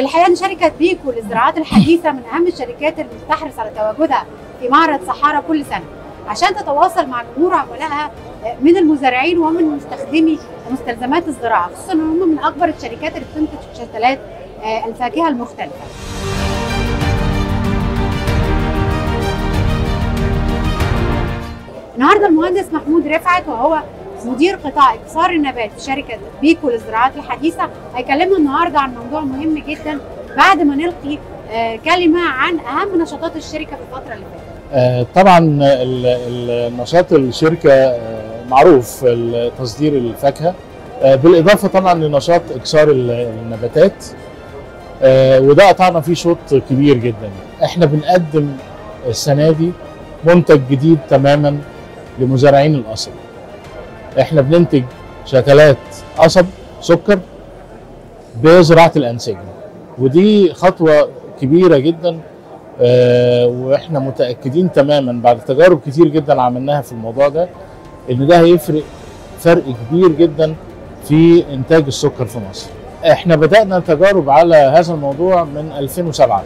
الحقيقه ان شركه بيكو للزراعات الحديثه من اهم الشركات اللي بتحرص على تواجدها في معرض صحارى كل سنه عشان تتواصل مع جمهور عملائها من المزارعين ومن مستخدمي مستلزمات الزراعه خصوصا ان هم من اكبر الشركات اللي بتنتج شتلات الفاكهه المختلفه. النهارده المهندس محمود رفعت وهو مدير قطاع اكسار النبات في شركه بيكو للزراعات الحديثه هيكلمنا النهارده عن موضوع مهم جدا بعد ما نلقي كلمه عن اهم نشاطات الشركه في الفتره اللي فاتت. طبعا النشاط الشركه معروف تصدير الفاكهه بالاضافه طبعا لنشاط اكسار النباتات وده قطعنا فيه شوط كبير جدا احنا بنقدم السنه دي منتج جديد تماما لمزارعين القصب احنا بننتج شتلات قصب سكر بزراعه الانسجه ودي خطوه كبيره جدا اه واحنا متاكدين تماما بعد تجارب كتير جدا عملناها في الموضوع ده ان ده هيفرق فرق كبير جدا في انتاج السكر في مصر احنا بدانا تجارب على هذا الموضوع من 2007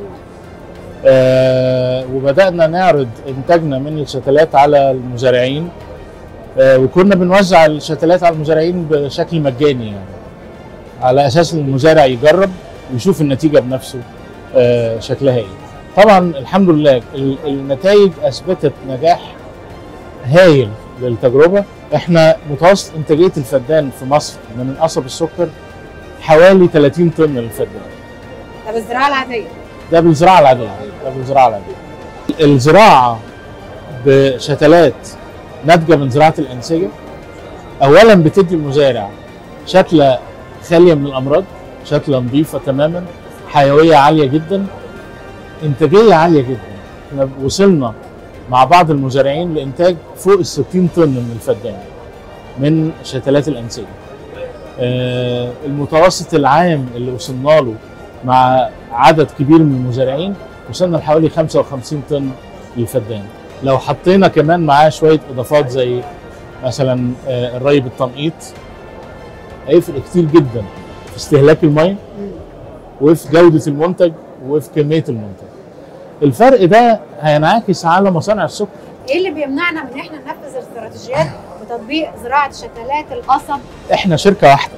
آه وبدانا نعرض انتاجنا من الشتلات على المزارعين آه وكنا بنوزع الشتلات على المزارعين بشكل مجاني يعني على اساس ان المزارع يجرب ويشوف النتيجه بنفسه آه شكلها ايه طبعا الحمد لله النتائج اثبتت نجاح هايل للتجربه احنا متوسط انتاجيه الفدان في مصر من قصب السكر حوالي 30 طن للفدان ده بالزراعه العاديه ده بالزراعه العاديه ده بالزراعه العاديه الزراعه بشتلات ناتجه من زراعه الانسجه اولا بتدي المزارع شتله خاليه من الامراض شتله نظيفه تماما حيويه عاليه جدا انتاجيه عاليه جدا احنا وصلنا مع بعض المزارعين لانتاج فوق ال 60 طن من الفدان من شتلات الانسجه آه المتوسط العام اللي وصلنا له مع عدد كبير من المزارعين وصلنا لحوالي 55 طن للفدان لو حطينا كمان معاه شويه اضافات زي مثلا آه الري بالتنقيط هيفرق كتير جدا في استهلاك الميه وفي جوده المنتج وفي كميه المنتج الفرق ده هينعكس على مصانع السكر ايه اللي بيمنعنا من ان احنا ننفذ الاستراتيجيات وتطبيق زراعه شتلات القصب احنا شركه واحده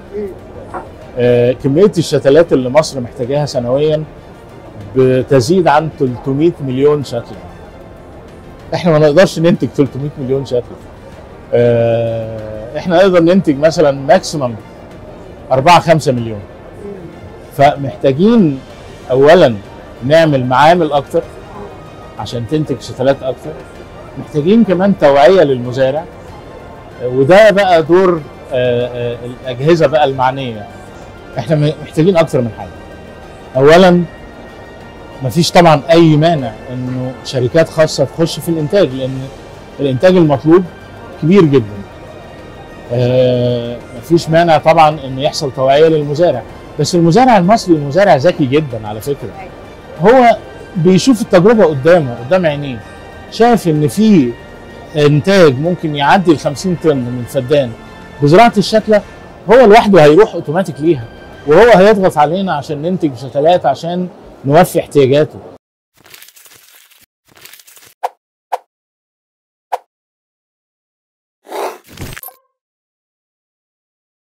آه كميه الشتلات اللي مصر محتاجاها سنويا بتزيد عن 300 مليون شتله احنا ما نقدرش ننتج 300 مليون شتله آه احنا نقدر ننتج مثلا ماكسيمم 4 5 مليون فمحتاجين اولا نعمل معامل اكتر عشان تنتج شتلات اكتر محتاجين كمان توعيه للمزارع وده بقى دور الاجهزه بقى المعنيه احنا محتاجين اكتر من حاجه اولا مفيش طبعا اي مانع انه شركات خاصه تخش في الانتاج لان الانتاج المطلوب كبير جدا مفيش مانع طبعا ان يحصل توعيه للمزارع بس المزارع المصري مزارع ذكي جدا على فكره هو بيشوف التجربه قدامه قدام عينيه شاف ان في انتاج ممكن يعدي ال 50 طن من الفدان بزراعه الشتله هو لوحده هيروح اوتوماتيك ليها وهو هيضغط علينا عشان ننتج شتلات عشان نوفي احتياجاته